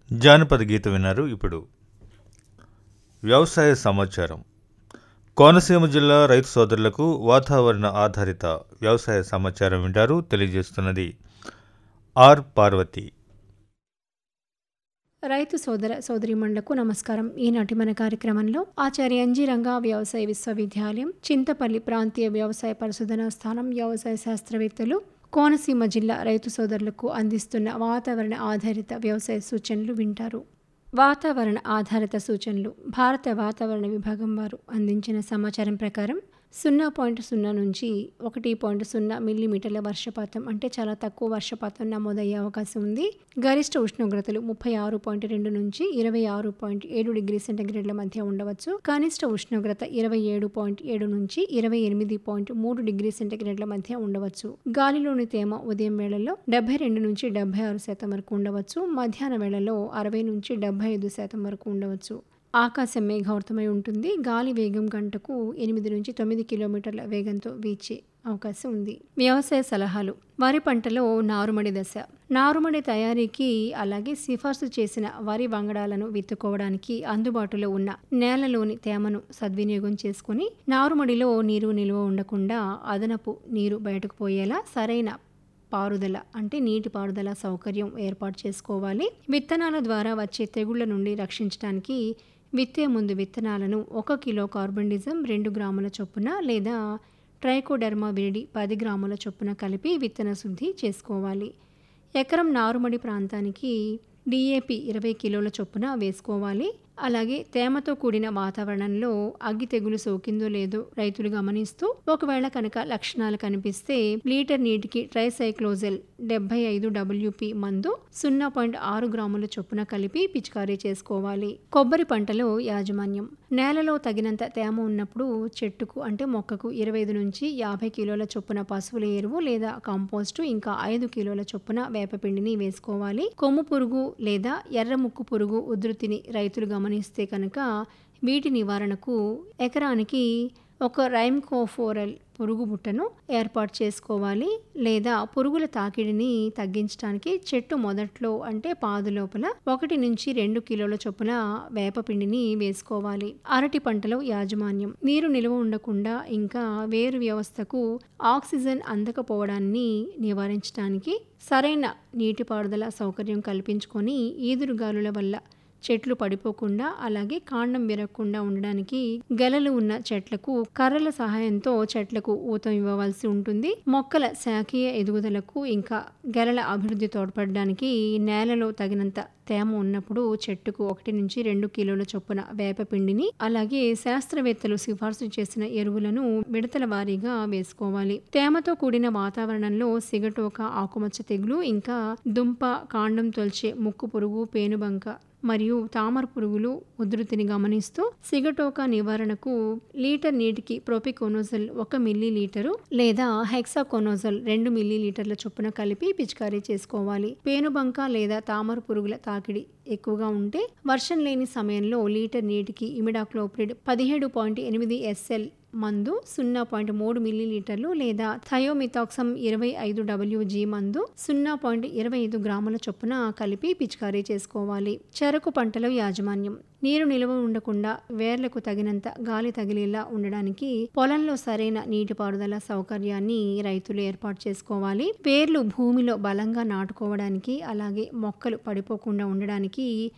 జానపద గీతం విన్నారు ఇప్పుడు వ్యవసాయ సమాచారం కోనసీమ జిల్లా రైతు సోదరులకు వాతావరణ ఆధారిత వ్యవసాయ సమాచారం వింటారు తెలియజేస్తున్నది ఆర్ పార్వతి రైతు సోదర సోదరిమణులకు నమస్కారం ఈనాటి మన కార్యక్రమంలో ఆచార్య అంజీరంగా వ్యవసాయ విశ్వవిద్యాలయం చింతపల్లి ప్రాంతీయ వ్యవసాయ పరిశోధనా స్థానం వ్యవసాయ శాస్త్రవేత్తలు కోనసీమ జిల్లా రైతు సోదరులకు అందిస్తున్న వాతావరణ ఆధారిత వ్యవసాయ సూచనలు వింటారు వాతావరణ ఆధారిత సూచనలు భారత వాతావరణ విభాగం వారు అందించిన సమాచారం ప్రకారం సున్నా పాయింట్ సున్నా నుంచి ఒకటి పాయింట్ సున్నా మిల్లీమీటర్ల వర్షపాతం అంటే చాలా తక్కువ వర్షపాతం నమోదయ్యే అవకాశం ఉంది గరిష్ట ఉష్ణోగ్రతలు ముప్పై ఆరు పాయింట్ రెండు నుంచి ఇరవై ఆరు పాయింట్ ఏడు డిగ్రీ సెంటీగ్రేడ్ల మధ్య ఉండవచ్చు కనిష్ట ఉష్ణోగ్రత ఇరవై ఏడు పాయింట్ ఏడు నుంచి ఇరవై ఎనిమిది పాయింట్ మూడు డిగ్రీ సెంటీగ్రేడ్ల మధ్య ఉండవచ్చు గాలిలోని తేమ ఉదయం వేళల్లో డెబ్బై రెండు నుంచి డెబ్బై ఆరు శాతం వరకు ఉండవచ్చు మధ్యాహ్న వేళల్లో అరవై నుంచి డెబ్బై ఐదు శాతం వరకు ఉండవచ్చు ఆకాశం మేఘావృతమై ఉంటుంది గాలి వేగం గంటకు ఎనిమిది నుంచి తొమ్మిది కిలోమీటర్ల వేగంతో వీచే అవకాశం ఉంది వ్యవసాయ సలహాలు వరి పంటలో నారుమడి దశ నారుమడి తయారీకి అలాగే సిఫార్సు చేసిన వరి వంగడాలను విత్తుకోవడానికి అందుబాటులో ఉన్న నేలలోని తేమను సద్వినియోగం చేసుకుని నారుమడిలో నీరు నిల్వ ఉండకుండా అదనపు నీరు బయటకు పోయేలా సరైన పారుదల అంటే నీటి పారుదల సౌకర్యం ఏర్పాటు చేసుకోవాలి విత్తనాల ద్వారా వచ్చే తెగుళ్ల నుండి రక్షించడానికి విత్తే ముందు విత్తనాలను ఒక కిలో కార్బన్డిజం రెండు గ్రాముల చొప్పున లేదా ట్రైకోడెర్మా విరిడి పది గ్రాముల చొప్పున కలిపి విత్తన శుద్ధి చేసుకోవాలి ఎకరం నారుమడి ప్రాంతానికి డిఏపి ఇరవై కిలోల చొప్పున వేసుకోవాలి అలాగే తేమతో కూడిన వాతావరణంలో అగ్గి తెగులు సోకిందో లేదో రైతులు గమనిస్తూ ఒకవేళ కనుక లక్షణాలు కనిపిస్తే లీటర్ నీటికి ట్రైసైక్లోజెల్ డెబ్బై ఐదు డబ్ల్యూపి మందు సున్నా పాయింట్ ఆరు గ్రాముల చొప్పున కలిపి పిచికారీ చేసుకోవాలి కొబ్బరి పంటలో యాజమాన్యం నేలలో తగినంత తేమ ఉన్నప్పుడు చెట్టుకు అంటే మొక్కకు ఇరవై ఐదు నుంచి యాభై కిలోల చొప్పున పశువుల ఎరువు లేదా కంపోస్టు ఇంకా ఐదు కిలోల చొప్పున వేపపిండిని వేసుకోవాలి కొమ్ము పురుగు లేదా ఎర్ర ముక్కు పురుగు ఉధృతిని రైతులు గమనిస్తే కనుక వీటి నివారణకు ఎకరానికి ఒక రైమ్కోఫోరల్ పురుగు బుట్టను ఏర్పాటు చేసుకోవాలి లేదా పురుగుల తాకిడిని తగ్గించడానికి చెట్టు మొదట్లో అంటే పాదు లోపల ఒకటి నుంచి రెండు కిలోల చొప్పున వేపపిండిని వేసుకోవాలి అరటి పంటలో యాజమాన్యం నీరు నిల్వ ఉండకుండా ఇంకా వేరు వ్యవస్థకు ఆక్సిజన్ అందకపోవడాన్ని నివారించడానికి సరైన నీటిపారుదల సౌకర్యం కల్పించుకొని ఈదురుగాలుల వల్ల చెట్లు పడిపోకుండా అలాగే కాండం విరగకుండా ఉండడానికి గెలలు ఉన్న చెట్లకు కర్రల సహాయంతో చెట్లకు ఊతం ఇవ్వవలసి ఉంటుంది మొక్కల శాఖీయ ఎదుగుదలకు ఇంకా గెలల అభివృద్ధి తోడ్పడడానికి నేలలో తగినంత తేమ ఉన్నప్పుడు చెట్టుకు ఒకటి నుంచి రెండు కిలోల చొప్పున వేపపిండిని అలాగే శాస్త్రవేత్తలు సిఫార్సు చేసిన ఎరువులను విడతల వారీగా వేసుకోవాలి తేమతో కూడిన వాతావరణంలో సిగటోక ఆకుమచ్చ తెగులు ఇంకా దుంప కాండం తొల్చే ముక్కు పురుగు పేనుబంక మరియు తామర పురుగులు ఉధృతిని గమనిస్తూ సిగటోకా నివారణకు లీటర్ నీటికి ప్రోపికోనోజల్ ఒక మిల్లీ లీటరు లేదా హెక్సాకోనోజల్ రెండు మిల్లీ లీటర్ల చొప్పున కలిపి పిచికారీ చేసుకోవాలి పేనుబంక లేదా తామర పురుగుల తాకిడి ఎక్కువగా ఉంటే వర్షం లేని సమయంలో లీటర్ నీటికి ఇమిడాక్లోప్రిడ్ పదిహేడు పాయింట్ ఎనిమిది ఎస్ఎల్ మందు సున్నా పాయింట్ మూడు మిల్లీలీటర్లు లేదా థయోమిథాక్సమ్ ఇరవై ఐదు డబ్ల్యూజీ మందు సున్నా పాయింట్ ఇరవై ఐదు గ్రాముల చొప్పున కలిపి పిచికారీ చేసుకోవాలి చెరకు పంటలో యాజమాన్యం నీరు నిల్వ ఉండకుండా వేర్లకు తగినంత గాలి తగిలేలా ఉండడానికి పొలంలో సరైన నీటిపారుదల సౌకర్యాన్ని రైతులు ఏర్పాటు చేసుకోవాలి వేర్లు భూమిలో బలంగా నాటుకోవడానికి అలాగే మొక్కలు పడిపోకుండా ఉండడానికి